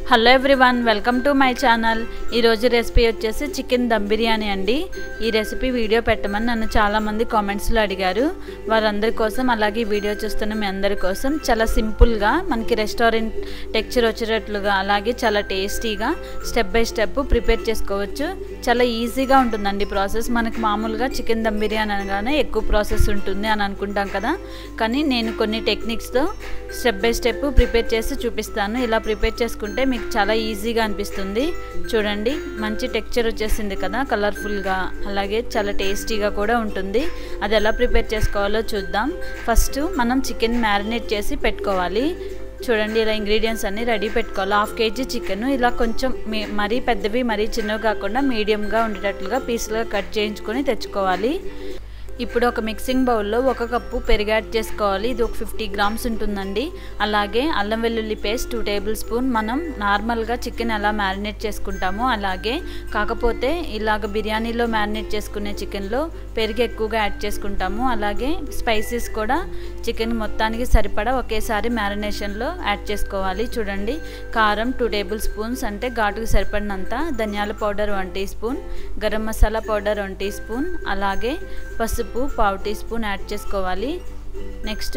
hello everyone welcome to my channel ఈరోజు recipe వచ్చేసి chicken dum biryani అండి ఈ రెసిపీ వీడియో పెట్టమని నన్ను చాలామంది కామెంట్స్లో అడిగారు వారందరి కోసం అలాగే ఈ వీడియో చూస్తున్న మీ అందరి కోసం చాలా సింపుల్గా మనకి రెస్టారెంట్ టెక్చర్ వచ్చేటట్లుగా అలాగే చాలా టేస్టీగా స్టెప్ బై స్టెప్ ప్రిపేర్ చేసుకోవచ్చు చాలా ఈజీగా ఉంటుందండి ప్రాసెస్ మనకి మామూలుగా చికెన్ దమ్ బిర్యానీ అనగానే ఎక్కువ ప్రాసెస్ ఉంటుంది అని అనుకుంటాం కదా కానీ నేను కొన్ని టెక్నిక్స్తో స్టెప్ బై స్టెప్ ప్రిపేర్ చేసి చూపిస్తాను ఇలా ప్రిపేర్ చేసుకుంటే మీకు చాలా ఈజీగా అనిపిస్తుంది చూడండి మంచి టెక్చర్ వచ్చేసింది కదా కలర్ఫుల్గా అలాగే చాలా టేస్టీగా కూడా ఉంటుంది అది ఎలా ప్రిపేర్ చేసుకోవాలో చూద్దాం ఫస్ట్ మనం చికెన్ మ్యారినేట్ చేసి పెట్టుకోవాలి చూడండి ఇలా ఇంగ్రీడియంట్స్ అన్నీ రెడీ పెట్టుకోవాలి హాఫ్ కేజీ చికెన్ ఇలా కొంచెం మరీ పెద్దవి మరీ చిన్నవి కాకుండా మీడియంగా ఉండేటట్లుగా పీసులుగా కట్ చేయించుకొని తెచ్చుకోవాలి ఇప్పుడు ఒక మిక్సింగ్ బౌల్లో ఒక కప్పు పెరుగు యాడ్ చేసుకోవాలి ఇది ఒక ఫిఫ్టీ గ్రామ్స్ ఉంటుందండి అలాగే అల్లం వెల్లుల్లి పేస్ట్ టూ టేబుల్ స్పూన్ మనం నార్మల్గా చికెన్ ఎలా మ్యారినేట్ చేసుకుంటామో అలాగే కాకపోతే ఇలాగ బిర్యానీలో మ్యారినేట్ చేసుకునే చికెన్లో పెరుగు ఎక్కువగా యాడ్ చేసుకుంటాము అలాగే స్పైసెస్ కూడా చికెన్ మొత్తానికి సరిపడా ఒకేసారి మ్యారినేషన్లో యాడ్ చేసుకోవాలి చూడండి కారం టూ టేబుల్ స్పూన్స్ అంటే ఘాటుకు సరిపడినంత ధనియాల powder one teaspoon garam masala powder one teaspoon అలాగే పసుపు పావు టీ స్పూన్ యాడ్ చేసుకోవాలి నెక్స్ట్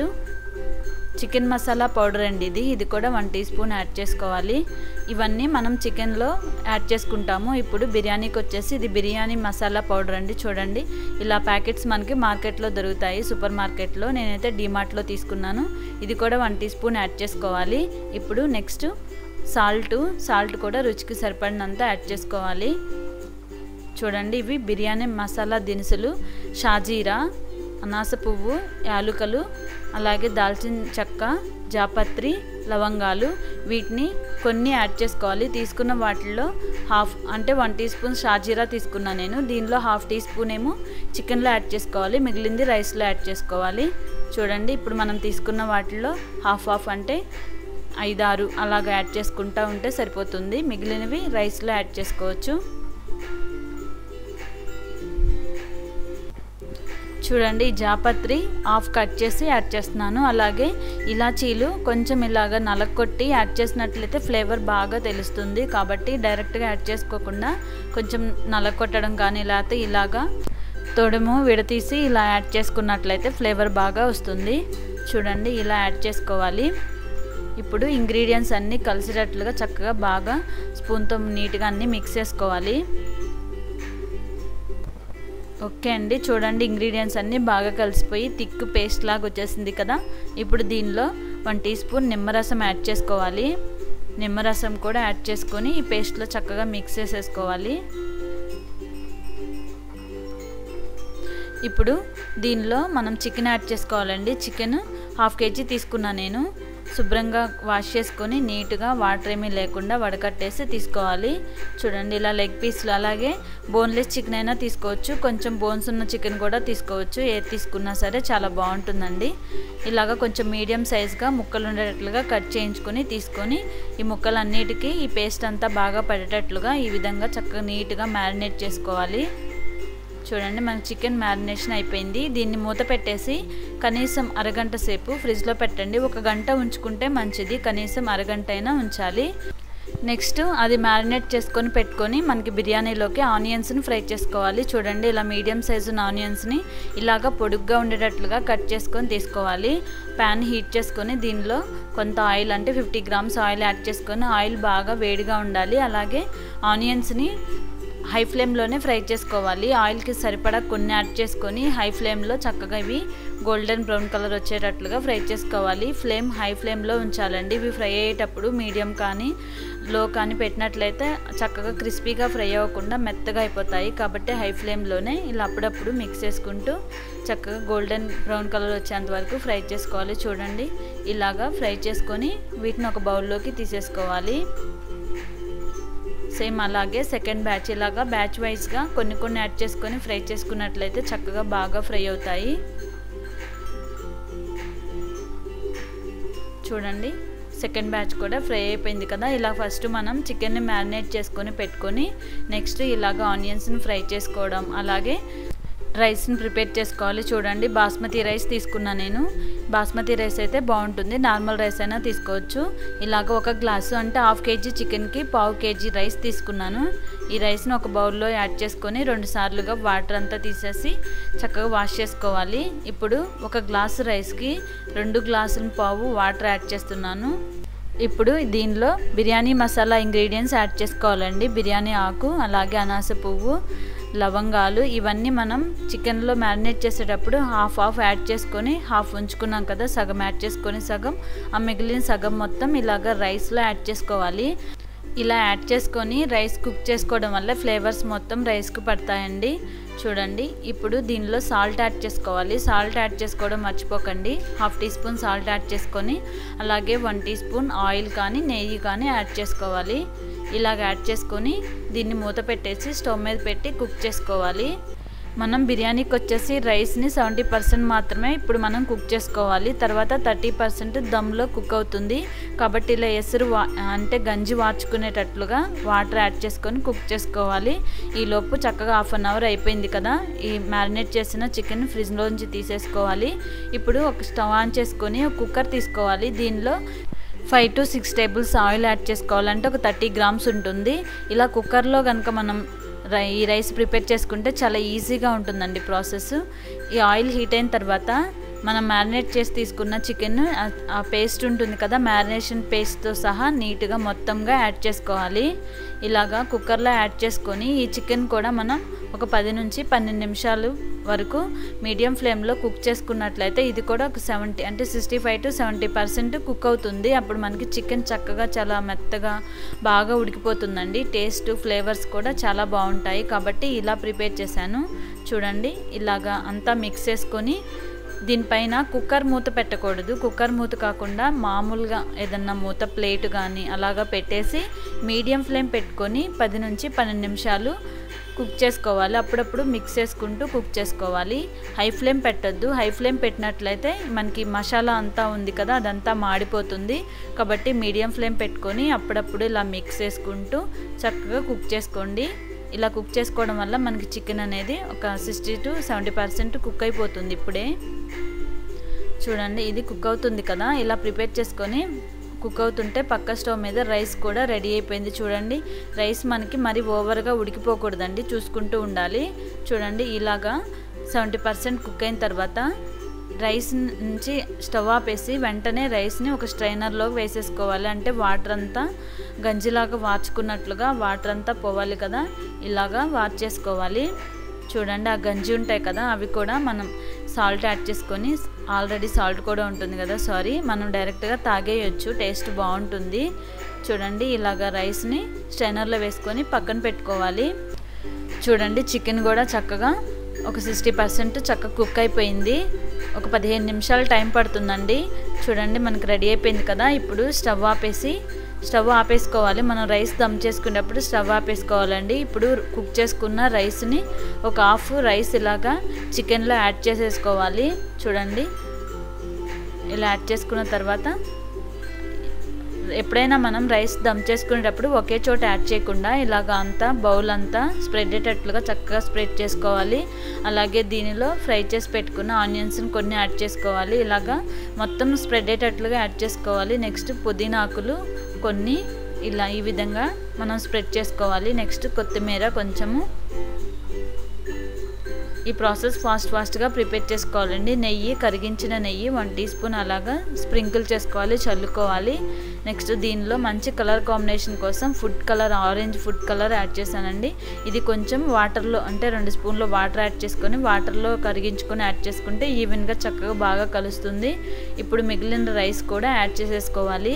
చికెన్ మసాలా పౌడర్ అండి ఇది ఇది కూడా వన్ టీ స్పూన్ యాడ్ చేసుకోవాలి ఇవన్నీ మనం చికెన్లో యాడ్ చేసుకుంటాము ఇప్పుడు బిర్యానీకి వచ్చేసి ఇది బిర్యానీ మసాలా పౌడర్ అండి చూడండి ఇలా ప్యాకెట్స్ మనకి మార్కెట్లో దొరుకుతాయి సూపర్ మార్కెట్లో నేనైతే డిమార్ట్లో తీసుకున్నాను ఇది కూడా వన్ టీ స్పూన్ యాడ్ చేసుకోవాలి ఇప్పుడు నెక్స్ట్ సాల్ట్ సాల్ట్ కూడా రుచికి సరిపడినంత యాడ్ చేసుకోవాలి చూడండి ఇవి బిర్యానీ మసాలా దినుసులు షాజీరా అనాస పువ్వు యాలుకలు అలాగే దాల్చిన చెక్క జాపత్రి లవంగాలు వీటిని కొన్ని యాడ్ చేసుకోవాలి తీసుకున్న వాటిల్లో హాఫ్ అంటే వన్ టీ స్పూన్ షాజీరా తీసుకున్నాను నేను దీనిలో హాఫ్ టీ స్పూన్ ఏమో చికెన్లో యాడ్ చేసుకోవాలి మిగిలింది రైస్లో యాడ్ చేసుకోవాలి చూడండి ఇప్పుడు మనం తీసుకున్న వాటిల్లో హాఫ్ హాఫ్ అంటే ఐదారు అలాగ యాడ్ చేసుకుంటూ ఉంటే సరిపోతుంది మిగిలినవి రైస్లో యాడ్ చేసుకోవచ్చు చూడండి జాపత్రి హాఫ్ కట్ చేసి యాడ్ చేస్తున్నాను అలాగే ఇలాచీలు కొంచెం ఇలాగ నలకొట్టి యాడ్ చేసినట్లయితే ఫ్లేవర్ బాగా తెలుస్తుంది కాబట్టి డైరెక్ట్గా యాడ్ చేసుకోకుండా కొంచెం నలకొట్టడం కానీ లేకపోతే ఇలాగా తొడుము విడతీసి ఇలా యాడ్ చేసుకున్నట్లయితే ఫ్లేవర్ బాగా వస్తుంది చూడండి ఇలా యాడ్ చేసుకోవాలి ఇప్పుడు ఇంగ్రీడియంట్స్ అన్నీ కలిసేటట్లుగా చక్కగా బాగా స్పూన్తో నీట్గా అన్నీ మిక్స్ చేసుకోవాలి ఓకే అండి చూడండి ఇంగ్రీడియంట్స్ అన్నీ బాగా కలిసిపోయి థిక్ పేస్ట్ లాగా వచ్చేసింది కదా ఇప్పుడు దీనిలో వన్ టీ స్పూన్ నిమ్మరసం యాడ్ చేసుకోవాలి నిమ్మరసం కూడా యాడ్ చేసుకొని ఈ పేస్ట్లో చక్కగా మిక్స్ చేసేసుకోవాలి ఇప్పుడు దీనిలో మనం చికెన్ యాడ్ చేసుకోవాలండి చికెన్ హాఫ్ కేజీ తీసుకున్నాను నేను శుభ్రంగా వాష్ చేసుకొని నీట్గా వాటర్ ఏమీ లేకుండా వడకట్టేసి తీసుకోవాలి చూడండి ఇలా లెగ్ పీస్లు అలాగే బోన్లెస్ చికెన్ అయినా తీసుకోవచ్చు కొంచెం బోన్స్ ఉన్న చికెన్ కూడా తీసుకోవచ్చు ఏది తీసుకున్నా సరే చాలా బాగుంటుందండి ఇలాగ కొంచెం మీడియం సైజ్గా ముక్కలు ఉండేటట్లుగా కట్ చేయించుకొని తీసుకొని ఈ ముక్కలు అన్నిటికీ ఈ పేస్ట్ అంతా బాగా పడేటట్లుగా ఈ విధంగా చక్కగా నీట్గా మ్యారినేట్ చేసుకోవాలి చూడండి మన చికెన్ మ్యారినేషన్ అయిపోయింది దీన్ని మూత పెట్టేసి కనీసం అరగంట సేపు ఫ్రిడ్జ్లో పెట్టండి ఒక గంట ఉంచుకుంటే మంచిది కనీసం అరగంట అయినా ఉంచాలి నెక్స్ట్ అది మ్యారినేట్ చేసుకొని పెట్టుకొని మనకి బిర్యానీలోకి ఆనియన్స్ని ఫ్రై చేసుకోవాలి చూడండి ఇలా మీడియం సైజు ఆనియన్స్ని ఇలాగ పొడుగ్గా ఉండేటట్లుగా కట్ చేసుకొని తీసుకోవాలి ప్యాన్ హీట్ చేసుకొని దీనిలో కొంత ఆయిల్ అంటే ఫిఫ్టీ గ్రామ్స్ ఆయిల్ యాడ్ చేసుకొని ఆయిల్ బాగా వేడిగా ఉండాలి అలాగే ఆనియన్స్ని హై ఫ్లేమ్లోనే ఫ్రై చేసుకోవాలి ఆయిల్కి సరిపడా కొన్ని యాడ్ చేసుకొని హై ఫ్లేమ్లో చక్కగా ఇవి గోల్డెన్ బ్రౌన్ కలర్ వచ్చేటట్లుగా ఫ్రై చేసుకోవాలి ఫ్లేమ్ హై ఫ్లేమ్లో ఉంచాలండి ఇవి ఫ్రై అయ్యేటప్పుడు మీడియం కానీ లో కానీ పెట్టినట్లయితే చక్కగా క్రిస్పీగా ఫ్రై అవ్వకుండా మెత్తగా అయిపోతాయి కాబట్టి హై ఫ్లేమ్లోనే ఇలా అప్పుడప్పుడు మిక్స్ చేసుకుంటూ చక్కగా గోల్డెన్ బ్రౌన్ కలర్ వచ్చేంత వరకు ఫ్రై చేసుకోవాలి చూడండి ఇలాగా ఫ్రై చేసుకొని వీటిని ఒక బౌల్లోకి తీసేసుకోవాలి సేమ్ అలాగే సెకండ్ బ్యాచ్ ఇలాగా బ్యాచ్ వైజ్గా కొన్ని కొన్ని యాడ్ చేసుకొని ఫ్రై చేసుకున్నట్లయితే చక్కగా బాగా ఫ్రై అవుతాయి చూడండి సెకండ్ బ్యాచ్ కూడా ఫ్రై అయిపోయింది కదా ఇలా ఫస్ట్ మనం చికెన్ని మ్యారినేట్ చేసుకొని పెట్టుకొని నెక్స్ట్ ఇలాగ ఆనియన్స్ని ఫ్రై చేసుకోవడం అలాగే రైస్ని ప్రిపేర్ చేసుకోవాలి చూడండి బాస్మతి రైస్ తీసుకున్నా నేను బాస్మతి రైస్ అయితే బాగుంటుంది నార్మల్ రైస్ అయినా తీసుకోవచ్చు ఇలాగ ఒక గ్లాసు అంటే హాఫ్ కేజీ చికెన్కి పావు కేజీ రైస్ తీసుకున్నాను ఈ రైస్ని ఒక బౌల్లో యాడ్ చేసుకొని రెండు సార్లుగా వాటర్ అంతా తీసేసి చక్కగా వాష్ చేసుకోవాలి ఇప్పుడు ఒక గ్లాసు రైస్కి రెండు గ్లాసుల పావు వాటర్ యాడ్ చేస్తున్నాను ఇప్పుడు దీనిలో బిర్యానీ మసాలా ఇంగ్రీడియంట్స్ యాడ్ చేసుకోవాలండి బిర్యానీ ఆకు అలాగే అనాస పువ్వు లవంగాలు ఇవన్నీ మనం చికెన్లో మ్యారినేట్ చేసేటప్పుడు హాఫ్ హాఫ్ యాడ్ చేసుకొని హాఫ్ ఉంచుకున్నాం కదా సగం యాడ్ చేసుకొని సగం ఆ మిగిలిన సగం మొత్తం ఇలాగ రైస్లో యాడ్ చేసుకోవాలి ఇలా యాడ్ చేసుకొని రైస్ కుక్ చేసుకోవడం వల్ల ఫ్లేవర్స్ మొత్తం రైస్కు పడతాయండి చూడండి ఇప్పుడు దీనిలో సాల్ట్ యాడ్ చేసుకోవాలి సాల్ట్ యాడ్ చేసుకోవడం మర్చిపోకండి half teaspoon salt add చేసుకొని అలాగే వన్ టీ స్పూన్ ఆయిల్ కానీ నెయ్యి కానీ యాడ్ చేసుకోవాలి ఇలాగ యాడ్ చేసుకొని దీన్ని మూత పెట్టేసి స్టవ్ మీద పెట్టి కుక్ చేసుకోవాలి మనం బిర్యానీకి వచ్చేసి రైస్ని సెవెంటీ పర్సెంట్ మాత్రమే ఇప్పుడు మనం కుక్ చేసుకోవాలి తర్వాత థర్టీ పర్సెంట్ దమ్లో కుక్ అవుతుంది కాబట్టి ఇలా ఎసురు వా అంటే గంజి వార్చుకునేటట్లుగా వాటర్ యాడ్ చేసుకొని కుక్ చేసుకోవాలి ఈ లోపు చక్కగా హాఫ్ అన్ అవర్ అయిపోయింది కదా ఈ మ్యారినేట్ చేసిన చికెన్ ఫ్రిడ్జ్లోంచి తీసేసుకోవాలి ఇప్పుడు ఒక స్టవ్ ఆన్ చేసుకొని ఒక కుక్కర్ తీసుకోవాలి దీనిలో five to six tables oil add చేసుకోవాలంటే ఒక థర్టీ గ్రామ్స్ ఉంటుంది ఇలా కుక్కర్లో కనుక మనం రై ఈ రైస్ ప్రిపేర్ చేసుకుంటే చాలా ఈజీగా ఉంటుందండి ప్రాసెస్ ఈ ఆయిల్ హీట్ అయిన తర్వాత మనం మ్యారినేట్ చేసి తీసుకున్న చికెన్ ఆ పేస్ట్ ఉంటుంది కదా మ్యారినేషన్ పేస్ట్తో సహా నీట్గా మొత్తంగా యాడ్ చేసుకోవాలి ఇలాగా కుక్కర్లో యాడ్ చేసుకొని ఈ చికెన్ కూడా మనం ఒక పది నుంచి పన్నెండు నిమిషాలు వరకు మీడియం ఫ్లేమ్లో కుక్ చేసుకున్నట్లయితే ఇది కూడా ఒక సెవెంటీ అంటే sixty five to seventy percent cook అవుతుంది అప్పుడు మనకి చికెన్ చక్కగా చాలా మెత్తగా బాగా ఉడికిపోతుందండి టేస్ట్ ఫ్లేవర్స్ కూడా చాలా బాగుంటాయి కాబట్టి ఇలా ప్రిపేర్ చేశాను చూడండి ఇలాగా అంతా మిక్స్ చేసుకొని దీనిపైన కుక్కర్ మూత పెట్టకూడదు కుక్కర్ మూత కాకుండా మామూలుగా ఏదన్నా మూత ప్లేట్ కానీ అలాగా పెట్టేసి మీడియం ఫ్లేమ్ పెట్టుకొని పది నుంచి పన్నెండు నిమిషాలు కుక్ చేసుకోవాలి అప్పుడప్పుడు మిక్స్ చేసుకుంటూ కుక్ చేసుకోవాలి హై ఫ్లేమ్ పెట్టొద్దు హై ఫ్లేమ్ పెట్టినట్లయితే మనకి మసాలా అంతా ఉంది కదా అదంతా మాడిపోతుంది కాబట్టి మీడియం ఫ్లేమ్ పెట్టుకొని అప్పుడప్పుడు ఇలా మిక్స్ చేసుకుంటూ చక్కగా కుక్ చేసుకోండి ఇలా కుక్ చేసుకోవడం వల్ల మనకి చికెన్ అనేది ఒక sixty to seventy percent cook అయిపోతుంది ఇప్పుడే చూడండి ఇది కుక్ అవుతుంది కదా ఇలా ప్రిపేర్ చేసుకొని కుక్ అవుతుంటే పక్క స్టవ్ మీద రైస్ కూడా రెడీ అయిపోయింది చూడండి రైస్ మనకి మరి ఓవర్గా ఉడికిపోకూడదండి చూసుకుంటూ ఉండాలి చూడండి ఇలాగా సెవెంటీ పర్సెంట్ కుక్ అయిన తర్వాత రైస్ నుంచి స్టవ్ ఆపేసి వెంటనే రైస్ని ఒక స్ట్రైనర్లోకి వేసేసుకోవాలి అంటే వాటర్ అంతా గంజిలాగా వార్చుకున్నట్లుగా వాటర్ అంతా పోవాలి కదా ఇలాగా వార్చేసుకోవాలి చూడండి ఆ గంజి ఉంటాయి కదా అవి కూడా మనం సాల్ట్ యాడ్ చేసుకొని ఆల్రెడీ సాల్ట్ కూడా ఉంటుంది కదా సారీ మనం డైరెక్ట్గా తాగేయచ్చు టేస్ట్ బాగుంటుంది చూడండి ఇలాగ రైస్ని స్ట్రైనర్లో వేసుకొని పక్కన పెట్టుకోవాలి చూడండి చికెన్ కూడా చక్కగా ఒక సిక్స్టీ పర్సెంట్ చక్కగా కుక్ అయిపోయింది ఒక పదిహేను నిమిషాలు టైం పడుతుందండి చూడండి మనకి రెడీ అయిపోయింది కదా ఇప్పుడు స్టవ్ ఆపేసి స్టవ్ ఆపేసుకోవాలి మనం రైస్ దమ్ చేసుకునేటప్పుడు స్టవ్ ఆపేసుకోవాలండి ఇప్పుడు కుక్ చేసుకున్న రైస్ని ఒక హాఫ్ రైస్ ఇలాగా చికెన్లో యాడ్ చేసేసుకోవాలి చూడండి ఇలా యాడ్ చేసుకున్న తర్వాత ఎప్పుడైనా మనం రైస్ దమ్ చేసుకునేటప్పుడు ఒకే చోట యాడ్ చేయకుండా ఇలాగ అంతా బౌల్ అంతా స్ప్రెడ్ అయ్యేటట్లుగా చక్కగా స్ప్రెడ్ చేసుకోవాలి అలాగే దీనిలో ఫ్రై చేసి పెట్టుకున్న ఆనియన్స్ని కొన్ని యాడ్ చేసుకోవాలి ఇలాగా మొత్తం స్ప్రెడ్ అయ్యేటట్లుగా యాడ్ చేసుకోవాలి నెక్స్ట్ పుదీనా ఆకులు కొన్ని ఇలా ఈ విధంగా మనం స్ప్రెడ్ చేసుకోవాలి నెక్స్ట్ కొత్తిమీర కొంచెము ఈ ప్రాసెస్ ఫాస్ట్ ఫాస్ట్గా ప్రిపేర్ చేసుకోవాలండి నెయ్యి కరిగించిన నెయ్యి వన్ టీ స్పూన్ అలాగా స్ప్రింకిల్ చేసుకోవాలి చల్లుకోవాలి నెక్స్ట్ దీనిలో మంచి కలర్ కాంబినేషన్ కోసం food colour orange food colour add చేశానండి ఇది కొంచెం వాటర్లో అంటే రెండు స్పూన్లు వాటర్ యాడ్ చేసుకొని వాటర్లో కరిగించుకొని యాడ్ చేసుకుంటే ఈవెన్గా చక్కగా బాగా కలుస్తుంది ఇప్పుడు మిగిలిన రైస్ కూడా యాడ్ చేసేసుకోవాలి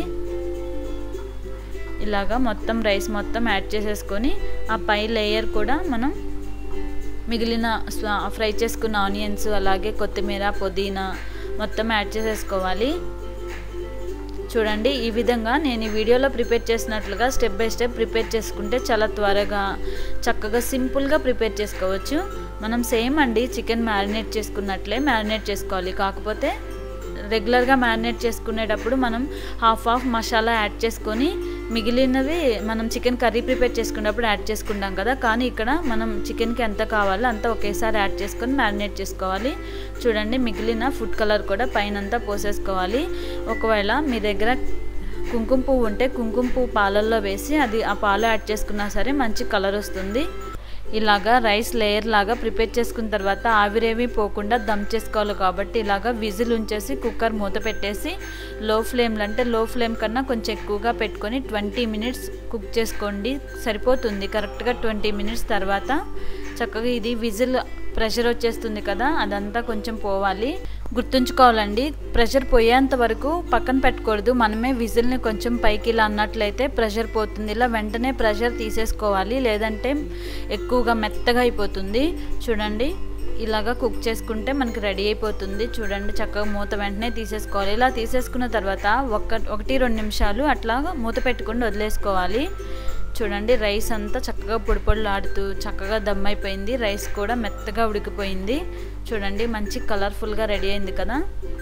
ఇలాగా మొత్తం రైస్ మొత్తం యాడ్ చేసేసుకొని ఆ పై లేయర్ కూడా మనం మిగిలిన ఫ్రై చేసుకున్న ఆనియన్స్ అలాగే కొత్తిమీర పుదీనా మొత్తం యాడ్ చేసేసుకోవాలి చూడండి ఈ విధంగా నేను ఈ వీడియోలో ప్రిపేర్ చేసినట్లుగా స్టెప్ బై స్టెప్ ప్రిపేర్ చేసుకుంటే చాలా త్వరగా చక్కగా సింపుల్గా ప్రిపేర్ చేసుకోవచ్చు మనం సేమ్ అండి చికెన్ మ్యారినేట్ చేసుకున్నట్లే మ్యారినేట్ చేసుకోవాలి కాకపోతే రెగ్యులర్గా మ్యారినేట్ చేసుకునేటప్పుడు మనం హాఫ్ హాఫ్ మసాలా యాడ్ చేసుకొని మిగిలినవి మనం చికెన్ కర్రీ ప్రిపేర్ చేసుకున్నప్పుడు యాడ్ చేసుకుంటాం కదా కానీ ఇక్కడ మనం చికెన్కి ఎంత కావాలో అంతా ఒకేసారి యాడ్ చేసుకొని మ్యారినేట్ చేసుకోవాలి చూడండి మిగిలిన ఫుడ్ కలర్ కూడా పైన అంతా పోసేసుకోవాలి ఒకవేళ మీ దగ్గర కుంకుమ పువ్వు ఉంటే కుంకుమ పువ్వు పాలల్లో వేసి అది ఆ పాలు యాడ్ చేసుకున్నా సరే మంచి కలర్ వస్తుంది ఇలాగా రైస్ లేయర్ లాగా ప్రిపేర్ చేసుకున్న తర్వాత ఆవిరేవి పోకుండా దమ్ చేసుకోవాలి కాబట్టి ఇలాగా విజిల్ ఉంచేసి కుక్కర్ మూత పెట్టేసి లో ఫ్లేమ్లో అంటే లో ఫ్లేమ్ కన్నా కొంచెం ఎక్కువగా పెట్టుకొని ట్వంటీ మినిట్స్ కుక్ చేసుకోండి సరిపోతుంది కరెక్ట్గా ట్వంటీ మినిట్స్ తర్వాత చక్కగా ఇది విజిల్ ప్రెషర్ వచ్చేస్తుంది కదా అదంతా కొంచెం పోవాలి గుర్తుంచుకోవాలండి ప్రెషర్ పోయేంత వరకు పక్కన పెట్టకూడదు మనమే విజిల్ని కొంచెం పైకి ఇలా అన్నట్లయితే ప్రెషర్ పోతుంది ఇలా వెంటనే ప్రెషర్ తీసేసుకోవాలి లేదంటే ఎక్కువగా మెత్తగా అయిపోతుంది చూడండి ఇలాగా కుక్ చేసుకుంటే మనకి రెడీ అయిపోతుంది చూడండి చక్కగా మూత వెంటనే తీసేసుకోవాలి ఇలా తీసేసుకున్న తర్వాత ఒక ఒకటి రెండు నిమిషాలు అట్లా మూత పెట్టుకొని వదిలేసుకోవాలి చూడండి రైస్ అంతా చక్కగా పొడి పొడిలాడుతూ చక్కగా దమ్ అయిపోయింది రైస్ కూడా మెత్తగా ఉడికిపోయింది చూడండి మంచి కలర్ఫుల్గా రెడీ అయింది కదా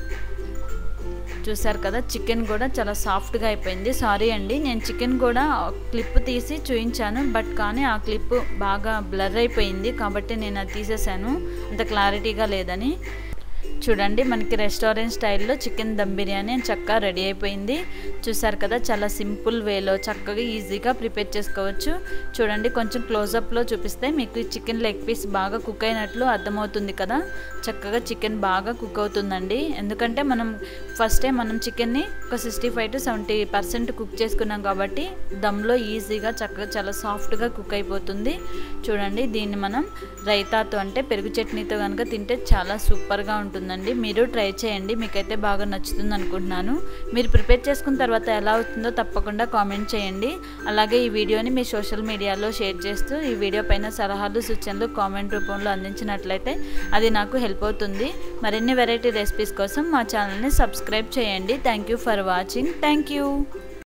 చూసారు కదా చికెన్ కూడా చాలా సాఫ్ట్గా అయిపోయింది సారీ అండి నేను చికెన్ కూడా క్లిప్ తీసి చూయించాను బట్ కానీ ఆ క్లిప్ బాగా బ్లర్ అయిపోయింది కాబట్టి నేను అది తీసేసాను అంత క్లారిటీగా లేదని చూడండి మనకి రెస్టారెంట్ స్టైల్లో చికెన్ దమ్ బిర్యానీ చక్కగా రెడీ అయిపోయింది చూసారు కదా చాలా సింపుల్ వేలో చక్కగా ఈజీగా ప్రిపేర్ చేసుకోవచ్చు చూడండి కొంచెం క్లోజప్లో చూపిస్తే మీకు చికెన్ లెగ్ పీస్ బాగా కుక్ అయినట్లు అర్థమవుతుంది కదా చక్కగా చికెన్ బాగా కుక్ అవుతుందండి ఎందుకంటే మనం ఫస్టే మనం చికెన్ని ఒక sixty five to seventy percent cook చేసుకున్నాం కాబట్టి దమ్లో ఈజీగా చక్కగా చాలా సాఫ్ట్గా కుక్ అయిపోతుంది చూడండి దీన్ని మనం రైతాతో అంటే పెరుగు చట్నీతో కనుక తింటే చాలా సూపర్గా ఉంటుంది ఉంటుందండి మీరు ట్రై చేయండి మీకైతే బాగా నచ్చుతుంది అనుకుంటున్నాను మీరు ప్రిపేర్ చేసుకున్న తర్వాత ఎలా అవుతుందో తప్పకుండా కామెంట్ చేయండి అలాగే ఈ వీడియోని మీ సోషల్ మీడియాలో షేర్ చేస్తూ ఈ వీడియో పైన సలహాలు సూచనలు కామెంట్ రూపంలో అందించినట్లయితే అది నాకు హెల్ప్ అవుతుంది మరిన్ని వెరైటీ రెసిపీస్ కోసం మా ఛానల్ని సబ్స్క్రైబ్ చేయండి thank you for watching thank you